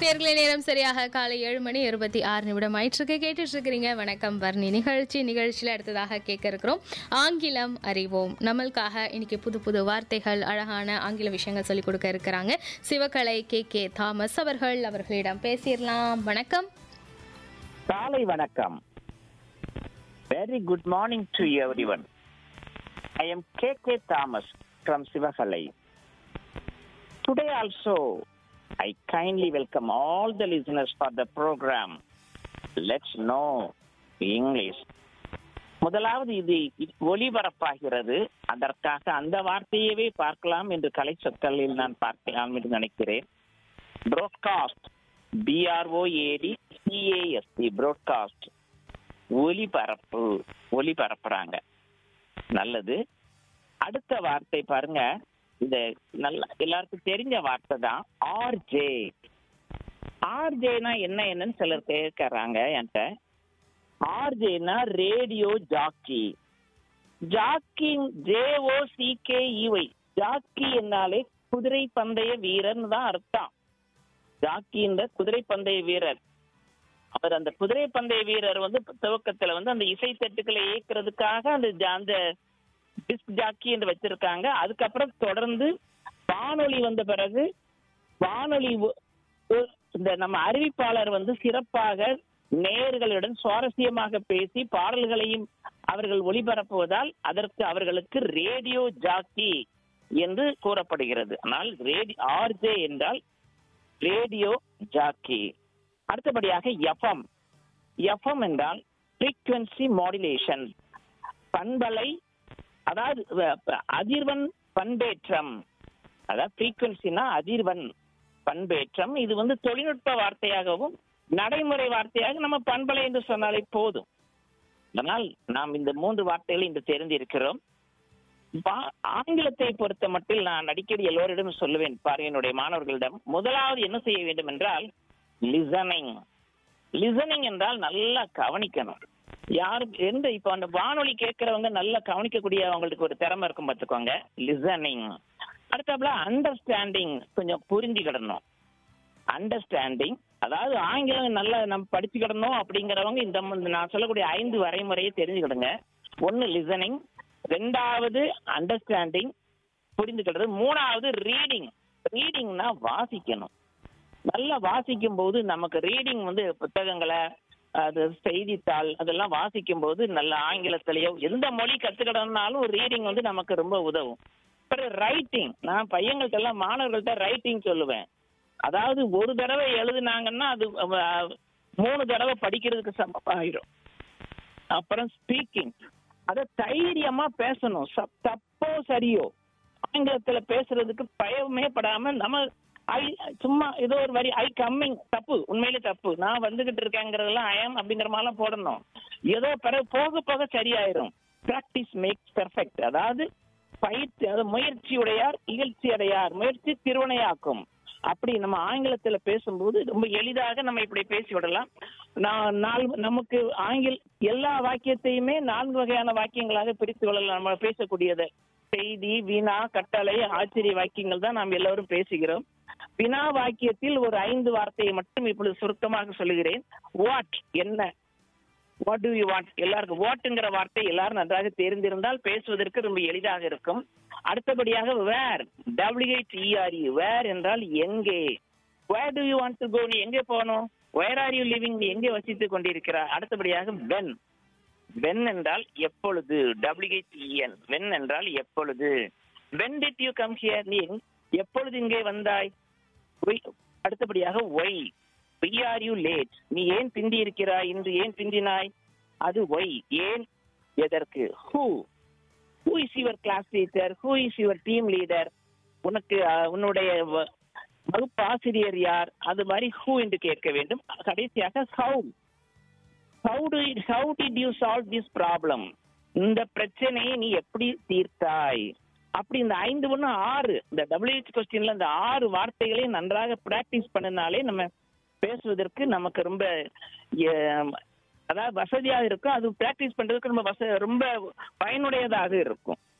நேர்களை நேரம் சரியாக காலை ஏழு மணி இருபத்தி ஆறு நிமிடம் ஆயிற்றுக்கு கேட்டுட்டு இருக்கிறீங்க வணக்கம் வர்ணி நிகழ்ச்சி நிகழ்ச்சியில் அடுத்ததாக கேட்க இருக்கிறோம் ஆங்கிலம் அறிவோம் நம்மளுக்காக இன்னைக்கு புது புது வார்த்தைகள் அழகான ஆங்கில விஷயங்கள் சொல்லிக் கொடுக்க இருக்கிறாங்க சிவகலை கே கே தாமஸ் அவர்கள் அவர்களிடம் பேசிடலாம் வணக்கம் காலை வணக்கம் very good morning to everyone I am K K Thomas from Sivakalai today also I kindly welcome all the listeners for the programme let's know English முதலாவது இது ஒளிபரப்பாகிறது அதற்காக அந்த வார்த்தையவே பார்க்கலாம் என்று கலை சொற்களில் நான் பார்க்கலாம் என்று நினைக்கிறேன் ப்ரோட்காஸ்ட் பிஆர்ஓஏடி சிஏஎஸ்டி ப்ரோட்காஸ்ட் ஒலிபரப்பு ஒலிபரப்புறாங்க நல்லது அடுத்த வார்த்தை பாருங்க இந்த நல்ல எல்லாருக்கும் தெரிஞ்ச வார்த்தை தான் ஆர்ஜே ஆர்ஜேனா என்ன என்னன்னு சிலர் கேட்கறாங்க என்கிட்ட ஆர்ஜேனா radio jockey jogging J O C K இவை ஜாக்கி என்னாலே குதிரை பந்தய வீரர்னு தான் அர்த்தம் ஜாக்கி என்ற குதிரை பந்தய வீரர் அவர் அந்த குதிரை பந்தய வீரர் வந்து துவக்கத்துல வந்து அந்த இசை தட்டுக்களை இயக்குறதுக்காக அந்த ஜா- அந்த டிஸ்க் ஜாக்கி என்று வச்சிருக்காங்க அதுக்கப்புறம் தொடர்ந்து வானொலி வந்த பிறகு வானொலி ஒ- ஒ- இந்த நம்ம அறிவிப்பாளர் வந்து சிறப்பாக நேயர்களுடன் சுவாரஸ்யமாக பேசி பாடல்களையும் அவர்கள் ஒளிபரப்புவதால் அதற்கு அவர்களுக்கு ரேடியோ ஜாக்கி என்று கூறப்படுகிறது ஆனால் ரேடி ஆர்ஜே என்றால் ரேடியோ ஜாக்கி அடுத்தபடியாக எஃப்எம் எஃப்எம் என்றால் ஃப்ரீக்வன்சி மாடுலேஷன் பண்பலை அதாவது வ- ப- அதிர்வெண் பண்பேற்றம் அதாவது ஃப்ரீக்வன்சினா அதிர்வெண் பண்பேற்றம் இது வந்து தொழில்நுட்ப வார்த்தையாகவும் நடைமுறை வார்த்தையாக நம்ம பண்பலை என்று சொன்னாலே போதும் அதனால் நாம் இந்த மூன்று வார்த்தைகளை இன்று தெரிந்திருக்கிறோம் பா- ஆங்கிலத்தை பொறுத்த மட்டில் நான் அடிக்கடி எல்லோரிடம் சொல்லுவேன் பாரு என்னுடைய மாணவர்களிடம் முதலாவது என்ன செய்ய வேண்டும் என்றால் லிசனிங் லிசனிங் என்றால் நல்லா கவனிக்கணும் யாரு எந்த இப்ப அந்த வானொலி கேட்கறவங்க நல்லா கவனிக்கக்கூடிய அவங்களுக்கு ஒரு திறமை இருக்கும் பார்த்துக்கோங்க லிசனிங் அடுத்தாப்புல அண்டர்ஸ்டாண்டிங் கொஞ்சம் புரிஞ்சுக்கிடணும் அண்டர்ஸ்டாண்டிங் அதாவது ஆங்கிலம் நல்லா நம்ம படிச்சுக்கிடணும் அப்படிங்கிறவங்க இந்த ம- நான் சொல்லக்கூடிய ஐந்து வரைமுறையை தெரிஞ்சுக்கிடுங்க ஒன்னு லிசனிங் ரெண்டாவது அண்டர்ஸ்டாண்டிங் புரிந்துக்கிறது மூணாவது ரீடிங் ரீடிங்னா வாசிக்கணும் நல்லா வாசிக்கும் போது நமக்கு ரீடிங் வந்து புத்தகங்களை அது செய்தித்தாள் அதெல்லாம் வாசிக்கும் போது நல்ல ஆங்கிலத்திலேயோ எந்த மொழி கத்துக்கிடணும்னாலும் ரீடிங் வந்து நமக்கு ரொம்ப உதவும் அப்புறம் ரைட்டிங் நான் பையங்கள்ட்ட எல்லாம் மாணவர்கள்ட்ட ரைட்டிங் சொல்லுவேன் அதாவது ஒரு தடவை எழுதுனாங்கன்னா அது அஹ், மூணு தடவை படிக்கிறதுக்கு சமம் ஆயிரும் அப்புறம் ஸ்பீக்கிங் அத தைரியமா பேசணும் சப்- தப்போ சரியோ ஆங்கிலத்துல பேசுறதுக்கு பயமே படாம நம்ம ஐ சும்மா ஏதோ ஒரு வரி ஐ கம்மிங் தப்பு உண்மையிலே தப்பு நான் வந்துகிட்டு இருக்கேங்கிறதெல்லாம் ஐஎம் அப்படிங்கிற மாதிரிலாம் போடணும் ஏதோ பிறகு போக போக சரியாயிரும் பிராக்டிஸ் மேக்ஸ் பெர்ஃபெக்ட் அதாவது பயிற்சி அதாவது முயற்சி உடையார் இகழ்ச்சி அடையார் முயற்சி திருவனையாக்கும் அப்படி நம்ம ஆங்கிலத்துல பேசும்போது ரொம்ப எளிதாக நம்ம இப்படி பேசி விடலாம் நான் நாலு நமக்கு ஆங்கில எல்லா வாக்கியத்தையுமே நான்கு வகையான வாக்கியங்களாக பிரித்து கொள்ளலாம் நம்ம பேசக்கூடியது செய்தி வினா கட்டளை ஆச்சரிய வாக்கியங்கள் தான் நாம் எல்லோரும் பேசுகிறோம் வினா வாக்கியத்தில் ஒரு ஐந்து வார்த்தையை மட்டும் இப்பொழுது சுருக்கமாக சொல்லுகிறேன் வாட் என்ன வாட் டு யூ வாண்ட் எல்லாருக்கும் வாட்டுங்கிற வார்த்தை எல்லாரும் நன்றாக தெரிந்திருந்தால் பேசுவதற்கு ரொம்ப எளிதாக இருக்கும் அடுத்தபடியாக வேர் டபிள்யூஹெச்இஆர்இ வேர் என்றால் எங்கே where do you want to go நீ எங்கே போகணும் வேர் ஆர் யூ லிவிங் நீ எங்கே வசித்துக் கொண்டிருக்கிறார் அடுத்தபடியாக வென் வென் என்றால் எப்பொழுது டபிள்யூஹெச்இஎன் வென் என்றால் எப்பொழுது when did you come here நீ எங்- எப்பொழுது இங்கே வந்தாய் Why- அடுத்தபடியாக why we are you late நீ ஏன் பிந்தி இருக்கிறாய் இன்று ஏன் பிந்தினாய் அது ஒய் ஏன் எதற்கு who who is your class teacher who is your team leader உனக்கு அஹ், உன்னுடைய வ- வகுப்பு ஆசிரியர் யார் அது மாதிரி ஹூ என்று கேட்க வேண்டும் கடைசியாக how how to how did you solve this problem இந்த பிரச்சனையை நீ எப்படி தீர்த்தாய் அப்படி இந்த ஐந்து ஒண்ணு ஆறு இந்த டபிள்யூஹெச் கொஸ்டின்ல இந்த ஆறு வார்த்தைகளையும் நன்றாக பிராக்டிஸ் பண்ணினாலே நம்ம பேசுவதற்கு நமக்கு ரொம்ப எ- அதாவது வசதியாக இருக்கும் அது பிராக்டிஸ் பண்றதுக்கு ரொம்ப வச ரொம்ப பயனுடையதாக இருக்கும்